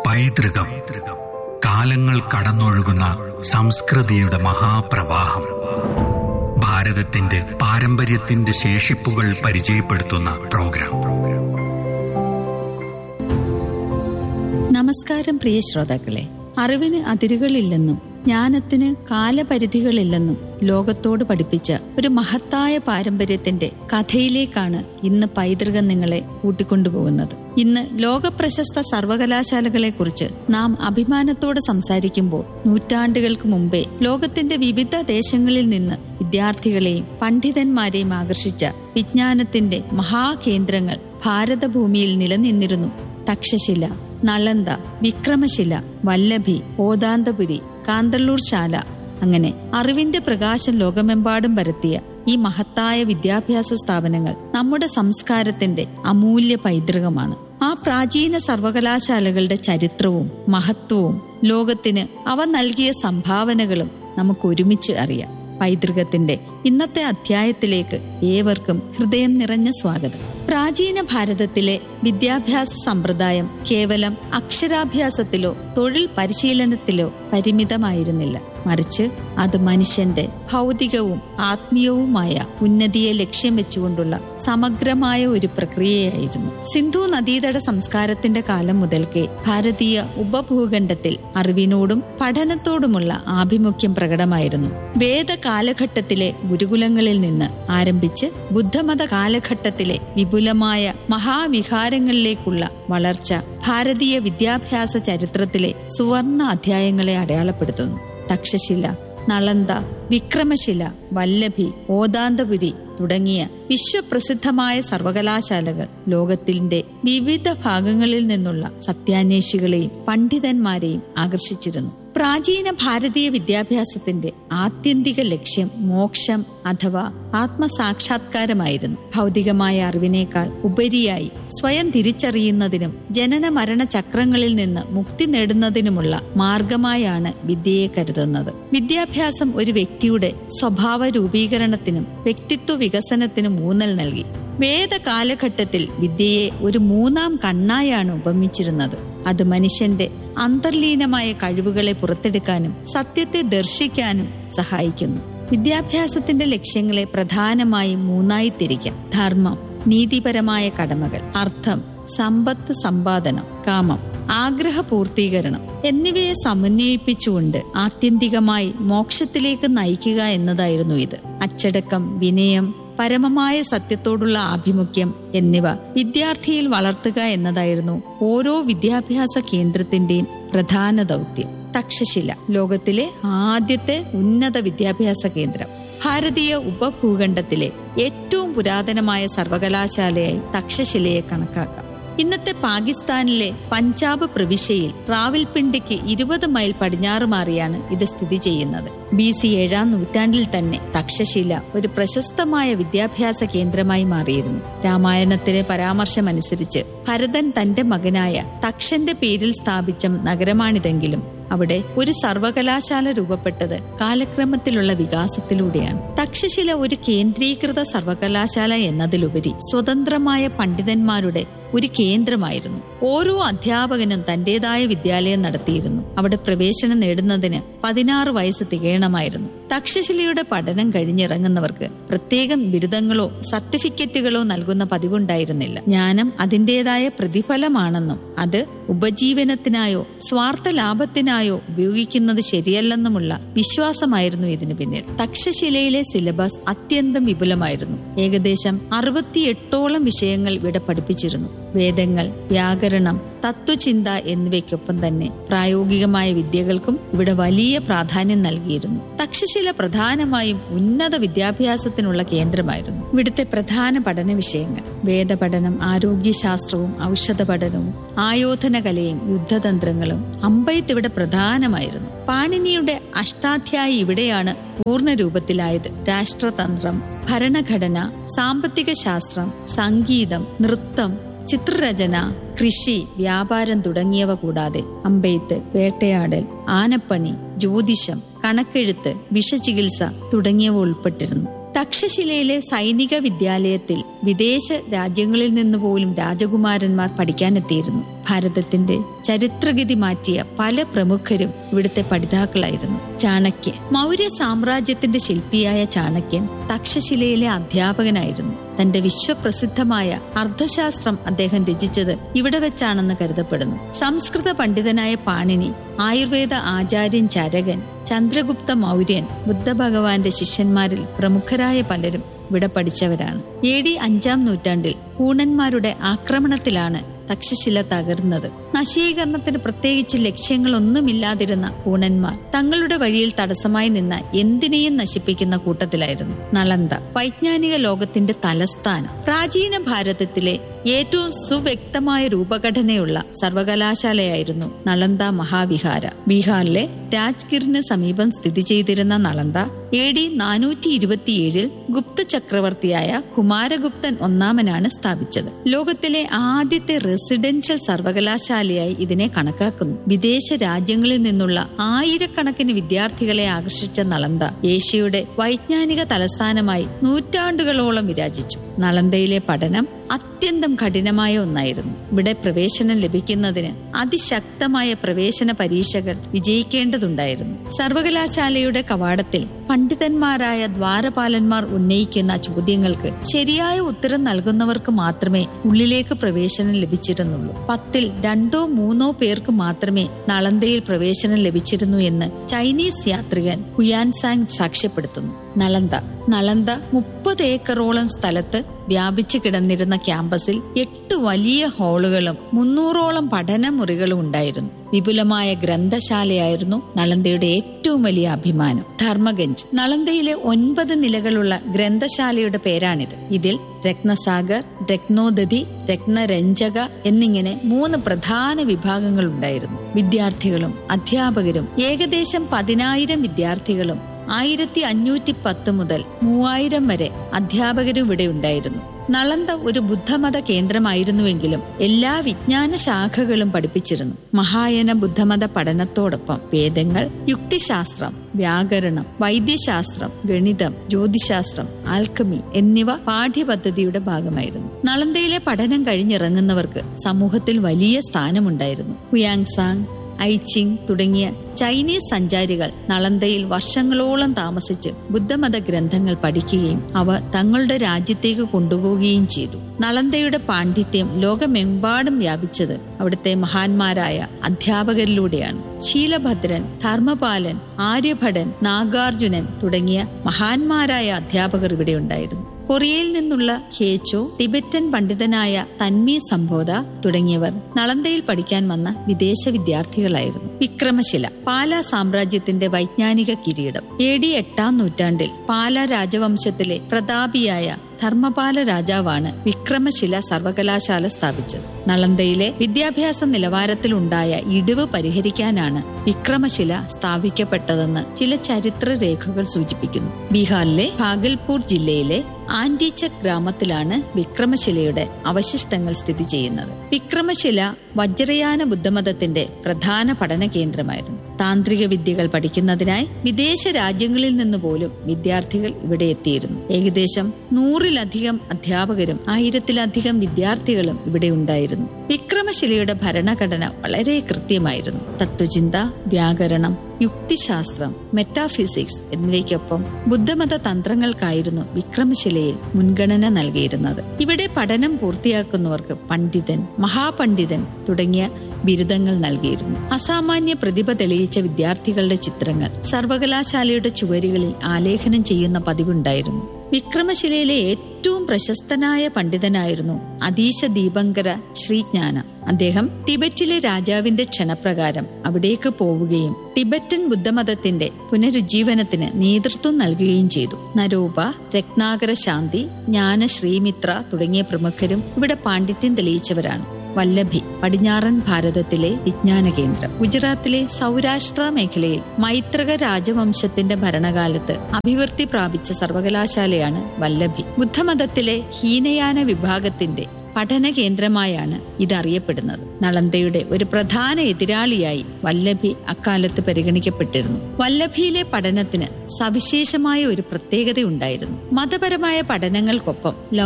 പൈതൃകം കാലങ്ങൾ കടന്നൊഴുകുന്ന സംസ്കൃതിയുടെ മഹാപ്രവാഹം ഭാരതത്തിന്റെ പാരമ്പര്യത്തിന്റെ ശേഷിപ്പുകൾ പരിചയപ്പെടുത്തുന്ന പ്രോഗ്രാം നമസ്കാരം പ്രിയ ശ്രോതാക്കളെ അറിവിന് അതിരുകളില്ലെന്നും ജ്ഞാനത്തിന് കാലപരിധികളില്ലെന്നും ലോകത്തോട് പഠിപ്പിച്ച ഒരു മഹത്തായ പാരമ്പര്യത്തിന്റെ കഥയിലേക്കാണ് ഇന്ന് പൈതൃകം നിങ്ങളെ കൂട്ടിക്കൊണ്ടുപോകുന്നത് ഇന്ന് ലോകപ്രശസ്ത സർവകലാശാലകളെക്കുറിച്ച് നാം അഭിമാനത്തോടെ സംസാരിക്കുമ്പോൾ നൂറ്റാണ്ടുകൾക്ക് മുമ്പേ ലോകത്തിന്റെ വിവിധ ദേശങ്ങളിൽ നിന്ന് വിദ്യാർത്ഥികളെയും പണ്ഡിതന്മാരെയും ആകർഷിച്ച വിജ്ഞാനത്തിന്റെ മഹാകേന്ദ്രങ്ങൾ ഭാരതഭൂമിയിൽ നിലനിന്നിരുന്നു തക്ഷശില നളന്ദ വിക്രമശില വല്ലഭി ഓദാന്തപുരി കാന്തള്ളൂർ ശാല അങ്ങനെ അറിവിന്റെ പ്രകാശം ലോകമെമ്പാടും പരത്തിയ ഈ മഹത്തായ വിദ്യാഭ്യാസ സ്ഥാപനങ്ങൾ നമ്മുടെ സംസ്കാരത്തിന്റെ അമൂല്യ പൈതൃകമാണ് ആ പ്രാചീന സർവകലാശാലകളുടെ ചരിത്രവും മഹത്വവും ലോകത്തിന് അവ നൽകിയ സംഭാവനകളും നമുക്ക് ഒരുമിച്ച് അറിയാം പൈതൃകത്തിന്റെ ഇന്നത്തെ അധ്യായത്തിലേക്ക് ഏവർക്കും ഹൃദയം നിറഞ്ഞ സ്വാഗതം പ്രാചീന ഭാരതത്തിലെ വിദ്യാഭ്യാസ സമ്പ്രദായം കേവലം അക്ഷരാഭ്യാസത്തിലോ തൊഴിൽ പരിശീലനത്തിലോ പരിമിതമായിരുന്നില്ല മറിച്ച് അത് മനുഷ്യന്റെ ഭൗതികവും ആത്മീയവുമായ ഉന്നതിയെ ലക്ഷ്യം വെച്ചുകൊണ്ടുള്ള സമഗ്രമായ ഒരു പ്രക്രിയയായിരുന്നു സിന്ധു നദീതട സംസ്കാരത്തിന്റെ കാലം മുതൽക്കേ ഭാരതീയ ഉപഭൂഖണ്ഡത്തിൽ അറിവിനോടും പഠനത്തോടുമുള്ള ആഭിമുഖ്യം പ്രകടമായിരുന്നു വേദ കാലഘട്ടത്തിലെ ഗുരുകുലങ്ങളിൽ നിന്ന് ആരംഭിച്ച് ബുദ്ധമത കാലഘട്ടത്തിലെ വിപുലമായ മഹാവിഹാരങ്ങളിലേക്കുള്ള വളർച്ച ഭാരതീയ വിദ്യാഭ്യാസ ചരിത്രത്തിലെ സുവർണ അധ്യായങ്ങളെ അടയാളപ്പെടുത്തുന്നു തക്ഷശില നളന്ദ വിക്രമശില വല്ലഭി ഓദാന്തപുരി തുടങ്ങിയ വിശ്വപ്രസിദ്ധമായ സർവകലാശാലകൾ ലോകത്തിന്റെ വിവിധ ഭാഗങ്ങളിൽ നിന്നുള്ള സത്യാന്വേഷികളെയും പണ്ഡിതന്മാരെയും ആകർഷിച്ചിരുന്നു പ്രാചീന ഭാരതീയ വിദ്യാഭ്യാസത്തിന്റെ ആത്യന്തിക ലക്ഷ്യം മോക്ഷം അഥവാ ആത്മസാക്ഷാത്കാരമായിരുന്നു ഭൗതികമായ അറിവിനേക്കാൾ ഉപരിയായി സ്വയം തിരിച്ചറിയുന്നതിനും ജനന മരണ ചക്രങ്ങളിൽ നിന്ന് മുക്തി നേടുന്നതിനുമുള്ള മാർഗമായാണ് വിദ്യയെ കരുതുന്നത് വിദ്യാഭ്യാസം ഒരു വ്യക്തിയുടെ സ്വഭാവ രൂപീകരണത്തിനും വ്യക്തിത്വ വികസനത്തിനും ഊന്നൽ നൽകി വേദ കാലഘട്ടത്തിൽ വിദ്യയെ ഒരു മൂന്നാം കണ്ണായാണ് ഉപമിച്ചിരുന്നത് അത് മനുഷ്യന്റെ അന്തർലീനമായ കഴിവുകളെ പുറത്തെടുക്കാനും സത്യത്തെ ദർശിക്കാനും സഹായിക്കുന്നു വിദ്യാഭ്യാസത്തിന്റെ ലക്ഷ്യങ്ങളെ പ്രധാനമായും മൂന്നായി തിരിക്കാം ധർമ്മം നീതിപരമായ കടമകൾ അർത്ഥം സമ്പത്ത് സമ്പാദനം കാമം ആഗ്രഹ പൂർത്തീകരണം എന്നിവയെ സമന്വയിപ്പിച്ചുകൊണ്ട് ആത്യന്തികമായി മോക്ഷത്തിലേക്ക് നയിക്കുക എന്നതായിരുന്നു ഇത് അച്ചടക്കം വിനയം പരമമായ സത്യത്തോടുള്ള ആഭിമുഖ്യം എന്നിവ വിദ്യാർത്ഥിയിൽ വളർത്തുക എന്നതായിരുന്നു ഓരോ വിദ്യാഭ്യാസ കേന്ദ്രത്തിന്റെയും പ്രധാന ദൗത്യം തക്ഷശില ലോകത്തിലെ ആദ്യത്തെ ഉന്നത വിദ്യാഭ്യാസ കേന്ദ്രം ഭാരതീയ ഉപഭൂഖണ്ഡത്തിലെ ഏറ്റവും പുരാതനമായ സർവകലാശാലയായി തക്ഷശിലയെ കണക്കാക്കാം ഇന്നത്തെ പാകിസ്ഥാനിലെ പഞ്ചാബ് പ്രവിശ്യയിൽ റാവൽപിണ്ടിക്ക് ഇരുപത് മൈൽ പടിഞ്ഞാറ് മാറിയാണ് ഇത് സ്ഥിതി ചെയ്യുന്നത് ബി സി ഏഴാം നൂറ്റാണ്ടിൽ തന്നെ തക്ഷശില ഒരു പ്രശസ്തമായ വിദ്യാഭ്യാസ കേന്ദ്രമായി മാറിയിരുന്നു രാമായണത്തിലെ പരാമർശമനുസരിച്ച് ഭരതൻ തന്റെ മകനായ തക്ഷന്റെ പേരിൽ സ്ഥാപിച്ച നഗരമാണിതെങ്കിലും അവിടെ ഒരു സർവകലാശാല രൂപപ്പെട്ടത് കാലക്രമത്തിലുള്ള വികാസത്തിലൂടെയാണ് തക്ഷശില ഒരു കേന്ദ്രീകൃത സർവകലാശാല എന്നതിലുപരി സ്വതന്ത്രമായ പണ്ഡിതന്മാരുടെ ഒരു കേന്ദ്രമായിരുന്നു ഓരോ അധ്യാപകനും തന്റേതായ വിദ്യാലയം നടത്തിയിരുന്നു അവിടെ പ്രവേശനം നേടുന്നതിന് പതിനാറ് വയസ്സ് തികയണമായിരുന്നു തക്ഷശിലയുടെ പഠനം കഴിഞ്ഞിറങ്ങുന്നവർക്ക് പ്രത്യേകം ബിരുദങ്ങളോ സർട്ടിഫിക്കറ്റുകളോ നൽകുന്ന പതിവുണ്ടായിരുന്നില്ല ജ്ഞാനം അതിൻ്റെതായ പ്രതിഫലമാണെന്നും അത് ഉപജീവനത്തിനായോ സ്വാർത്ഥ ലാഭത്തിനായോ ഉപയോഗിക്കുന്നത് ശരിയല്ലെന്നുമുള്ള വിശ്വാസമായിരുന്നു ഇതിനു പിന്നിൽ തക്ഷശിലയിലെ സിലബസ് അത്യന്തം വിപുലമായിരുന്നു ഏകദേശം അറുപത്തിയെട്ടോളം വിഷയങ്ങൾ ഇവിടെ പഠിപ്പിച്ചിരുന്നു വേദങ്ങൾ വ്യാകരണം തത്വചിന്ത എന്നിവയ്ക്കൊപ്പം തന്നെ പ്രായോഗികമായ വിദ്യകൾക്കും ഇവിടെ വലിയ പ്രാധാന്യം നൽകിയിരുന്നു തക്ഷശില പ്രധാനമായും ഉന്നത വിദ്യാഭ്യാസത്തിനുള്ള കേന്ദ്രമായിരുന്നു ഇവിടുത്തെ പ്രധാന പഠന വിഷയങ്ങൾ വേദപഠനം ആരോഗ്യശാസ്ത്രവും ഔഷധ പഠനവും ആയോധന കലയും യുദ്ധതന്ത്രങ്ങളും അമ്പയത്ത് ഇവിടെ പ്രധാനമായിരുന്നു പാണിനിയുടെ അഷ്ടാധ്യായി ഇവിടെയാണ് പൂർണ്ണ രൂപത്തിലായത് രാഷ്ട്രതന്ത്രം ഭരണഘടന സാമ്പത്തിക ശാസ്ത്രം സംഗീതം നൃത്തം ചിത്രരചന കൃഷി വ്യാപാരം തുടങ്ങിയവ കൂടാതെ അമ്പെയ്ത്ത് വേട്ടയാടൽ ആനപ്പണി ജ്യോതിഷം കണക്കെഴുത്ത് വിഷചികിത്സ തുടങ്ങിയവ ഉൾപ്പെട്ടിരുന്നു തക്ഷശിലയിലെ സൈനിക വിദ്യാലയത്തിൽ വിദേശ രാജ്യങ്ങളിൽ നിന്ന് പോലും രാജകുമാരന്മാർ പഠിക്കാനെത്തിയിരുന്നു ഭാരതത്തിന്റെ ചരിത്രഗതി മാറ്റിയ പല പ്രമുഖരും ഇവിടുത്തെ പഠിതാക്കളായിരുന്നു ചാണക്യൻ മൗര്യ സാമ്രാജ്യത്തിന്റെ ശില്പിയായ ചാണക്യൻ തക്ഷശിലയിലെ അധ്യാപകനായിരുന്നു തന്റെ വിശ്വപ്രസിദ്ധമായ അർത്ഥശാസ്ത്രം അദ്ദേഹം രചിച്ചത് ഇവിടെ വെച്ചാണെന്ന് കരുതപ്പെടുന്നു സംസ്കൃത പണ്ഡിതനായ പാണിനി ആയുർവേദ ആചാര്യൻ ചരകൻ ചന്ദ്രഗുപ്ത മൗര്യൻ ബുദ്ധഭഗവാന്റെ ശിഷ്യന്മാരിൽ പ്രമുഖരായ പലരും ഇവിടെ പഠിച്ചവരാണ് എ ഡി അഞ്ചാം നൂറ്റാണ്ടിൽ കൂണന്മാരുടെ ആക്രമണത്തിലാണ് തക്ഷശില തകർന്നത് നശീകരണത്തിന് പ്രത്യേകിച്ച് ലക്ഷ്യങ്ങളൊന്നുമില്ലാതിരുന്ന കൂണന്മാർ തങ്ങളുടെ വഴിയിൽ തടസ്സമായി നിന്ന എന്തിനേയും നശിപ്പിക്കുന്ന കൂട്ടത്തിലായിരുന്നു നളന്ദ വൈജ്ഞാനിക ലോകത്തിന്റെ തലസ്ഥാനം പ്രാചീന ഭാരതത്തിലെ ഏറ്റവും സുവ്യക്തമായ രൂപഘടനയുള്ള സർവകലാശാലയായിരുന്നു നളന്ദ മഹാവിഹാര ബീഹാറിലെ രാജ്ഗിറിന് സമീപം സ്ഥിതി ചെയ്തിരുന്ന നളന്ദ എ ഡി നാനൂറ്റി ഇരുപത്തിയേഴിൽ ഗുപ്ത ചക്രവർത്തിയായ കുമാരഗുപ്തൻ ഒന്നാമനാണ് സ്ഥാപിച്ചത് ലോകത്തിലെ ആദ്യത്തെ റെസിഡൻഷ്യൽ സർവകലാശാലയായി ഇതിനെ കണക്കാക്കുന്നു വിദേശ രാജ്യങ്ങളിൽ നിന്നുള്ള ആയിരക്കണക്കിന് വിദ്യാർത്ഥികളെ ആകർഷിച്ച നളന്ദ ഏഷ്യയുടെ വൈജ്ഞാനിക തലസ്ഥാനമായി നൂറ്റാണ്ടുകളോളം വിരാജിച്ചു നളന്തയിലെ പഠനം അത്യന്തം കഠിനമായ ഒന്നായിരുന്നു ഇവിടെ പ്രവേശനം ലഭിക്കുന്നതിന് അതിശക്തമായ പ്രവേശന പരീക്ഷകൾ വിജയിക്കേണ്ടതുണ്ടായിരുന്നു സർവകലാശാലയുടെ കവാടത്തിൽ പണ്ഡിതന്മാരായ ദ്വാരപാലന്മാർ ഉന്നയിക്കുന്ന ചോദ്യങ്ങൾക്ക് ശരിയായ ഉത്തരം നൽകുന്നവർക്ക് മാത്രമേ ഉള്ളിലേക്ക് പ്രവേശനം ലഭിച്ചിരുന്നുള്ളൂ പത്തിൽ രണ്ടോ മൂന്നോ പേർക്ക് മാത്രമേ നളന്തയിൽ പ്രവേശനം ലഭിച്ചിരുന്നു എന്ന് ചൈനീസ് യാത്രികൻ ഹുയാൻസാങ് സാക്ഷ്യപ്പെടുത്തുന്നു നളന്ത നളന്ത മുപ്പത് ഏക്കറോളം സ്ഥലത്ത് വ്യാപിച്ചു കിടന്നിരുന്ന ക്യാമ്പസിൽ എട്ട് വലിയ ഹാളുകളും മുന്നൂറോളം പഠനമുറികളും ഉണ്ടായിരുന്നു വിപുലമായ ഗ്രന്ഥശാലയായിരുന്നു നളന്തയുടെ ഏറ്റവും വലിയ അഭിമാനം ധർമ്മഗഞ്ച് നളന്തയിലെ ഒൻപത് നിലകളുള്ള ഗ്രന്ഥശാലയുടെ പേരാണിത് ഇതിൽ രത്നസാഗർ രത്നോദതി രത്നരഞ്ജക എന്നിങ്ങനെ മൂന്ന് പ്രധാന വിഭാഗങ്ങൾ ഉണ്ടായിരുന്നു വിദ്യാർത്ഥികളും അധ്യാപകരും ഏകദേശം പതിനായിരം വിദ്യാർത്ഥികളും ആയിരത്തി അഞ്ഞൂറ്റി പത്ത് മുതൽ മൂവായിരം വരെ അധ്യാപകരും ഇവിടെ ഉണ്ടായിരുന്നു നളന്ദ ഒരു ബുദ്ധമത കേന്ദ്രമായിരുന്നുവെങ്കിലും എല്ലാ വിജ്ഞാന ശാഖകളും പഠിപ്പിച്ചിരുന്നു മഹായന ബുദ്ധമത പഠനത്തോടൊപ്പം വേദങ്ങൾ യുക്തിശാസ്ത്രം വ്യാകരണം വൈദ്യശാസ്ത്രം ഗണിതം ജ്യോതിശാസ്ത്രം ആൽക്കമി എന്നിവ പാഠ്യപദ്ധതിയുടെ ഭാഗമായിരുന്നു നളന്തയിലെ പഠനം കഴിഞ്ഞിറങ്ങുന്നവർക്ക് സമൂഹത്തിൽ വലിയ സ്ഥാനമുണ്ടായിരുന്നു ഹുയാങ്സാങ് ഐച്ചിങ് തുടങ്ങിയ ചൈനീസ് സഞ്ചാരികൾ നളന്തയിൽ വർഷങ്ങളോളം താമസിച്ച് ബുദ്ധമത ഗ്രന്ഥങ്ങൾ പഠിക്കുകയും അവ തങ്ങളുടെ രാജ്യത്തേക്ക് കൊണ്ടുപോവുകയും ചെയ്തു നളന്തയുടെ പാണ്ഡിത്യം ലോകമെമ്പാടും വ്യാപിച്ചത് അവിടുത്തെ മഹാന്മാരായ അധ്യാപകരിലൂടെയാണ് ശീലഭദ്രൻ ധർമ്മപാലൻ ആര്യഭടൻ നാഗാർജുനൻ തുടങ്ങിയ മഹാന്മാരായ അധ്യാപകർ ഇവിടെ ഉണ്ടായിരുന്നു കൊറിയയിൽ നിന്നുള്ള ഹേച്ചോ ടിബറ്റൻ പണ്ഡിതനായ തന്മി സംബോധ തുടങ്ങിയവർ നളന്തയിൽ പഠിക്കാൻ വന്ന വിദേശ വിദ്യാർത്ഥികളായിരുന്നു വിക്രമശില പാല സാമ്രാജ്യത്തിന്റെ വൈജ്ഞാനിക കിരീടം എ ഡി എട്ടാം നൂറ്റാണ്ടിൽ പാല രാജവംശത്തിലെ പ്രതാപിയായ ധർമ്മപാല രാജാവാണ് വിക്രമശില സർവകലാശാല സ്ഥാപിച്ചത് നളന്തയിലെ വിദ്യാഭ്യാസ നിലവാരത്തിലുണ്ടായ ഇടിവ് പരിഹരിക്കാനാണ് വിക്രമശില സ്ഥാപിക്കപ്പെട്ടതെന്ന് ചില ചരിത്ര രേഖകൾ സൂചിപ്പിക്കുന്നു ബീഹാറിലെ ഭാഗൽപൂർ ജില്ലയിലെ ആന്റിച്ചക് ഗ്രാമത്തിലാണ് വിക്രമശിലയുടെ അവശിഷ്ടങ്ങൾ സ്ഥിതി ചെയ്യുന്നത് വിക്രമശില വജ്രയാന ബുദ്ധമതത്തിന്റെ പ്രധാന പഠന കേന്ദ്രമായിരുന്നു താന്ത്രിക വിദ്യകൾ പഠിക്കുന്നതിനായി വിദേശ രാജ്യങ്ങളിൽ നിന്ന് പോലും വിദ്യാർത്ഥികൾ ഇവിടെ എത്തിയിരുന്നു ഏകദേശം നൂറിലധികം അധ്യാപകരും ആയിരത്തിലധികം വിദ്യാർത്ഥികളും ഇവിടെ ഉണ്ടായിരുന്നു വിക്രമശിലയുടെ ഭരണഘടന വളരെ കൃത്യമായിരുന്നു തത്വചിന്ത വ്യാകരണം യുക്തിശാസ്ത്രം മെറ്റാഫിസിക്സ് എന്നിവയ്ക്കൊപ്പം ബുദ്ധമത തന്ത്രങ്ങൾക്കായിരുന്നു വിക്രമശിലയിൽ മുൻഗണന നൽകിയിരുന്നത് ഇവിടെ പഠനം പൂർത്തിയാക്കുന്നവർക്ക് പണ്ഡിതൻ മഹാപണ്ഡിതൻ തുടങ്ങിയ ബിരുദങ്ങൾ നൽകിയിരുന്നു അസാമാന്യ പ്രതിഭ തെളിയിച്ച വിദ്യാർത്ഥികളുടെ ചിത്രങ്ങൾ സർവകലാശാലയുടെ ചുവരുകളിൽ ആലേഖനം ചെയ്യുന്ന പതിവുണ്ടായിരുന്നു വിക്രമശിലയിലെ ഏറ്റവും പ്രശസ്തനായ പണ്ഡിതനായിരുന്നു അതീശ ദീപങ്കര ശ്രീജ്ഞാന അദ്ദേഹം ടിബറ്റിലെ രാജാവിന്റെ ക്ഷണപ്രകാരം അവിടേക്ക് പോവുകയും ടിബറ്റൻ ബുദ്ധമതത്തിന്റെ പുനരുജ്ജീവനത്തിന് നേതൃത്വം നൽകുകയും ചെയ്തു നരോബ രത്നാകര ശാന്തി ജ്ഞാന ശ്രീമിത്ര തുടങ്ങിയ പ്രമുഖരും ഇവിടെ പാണ്ഡിത്യം തെളിയിച്ചവരാണ് വല്ലഭി പടിഞ്ഞാറൻ ഭാരതത്തിലെ വിജ്ഞാന കേന്ദ്രം ഗുജറാത്തിലെ സൗരാഷ്ട്ര മേഖലയിൽ മൈത്രക രാജവംശത്തിന്റെ ഭരണകാലത്ത് അഭിവൃദ്ധി പ്രാപിച്ച സർവകലാശാലയാണ് വല്ലഭി ബുദ്ധമതത്തിലെ ഹീനയാന വിഭാഗത്തിന്റെ പഠന കേന്ദ്രമായാണ് ഇത് അറിയപ്പെടുന്നത് നളന്തയുടെ ഒരു പ്രധാന എതിരാളിയായി വല്ലഭി അക്കാലത്ത് പരിഗണിക്കപ്പെട്ടിരുന്നു വല്ലഭിയിലെ പഠനത്തിന് സവിശേഷമായ ഒരു പ്രത്യേകതയുണ്ടായിരുന്നു മതപരമായ പഠനങ്ങൾക്കൊപ്പം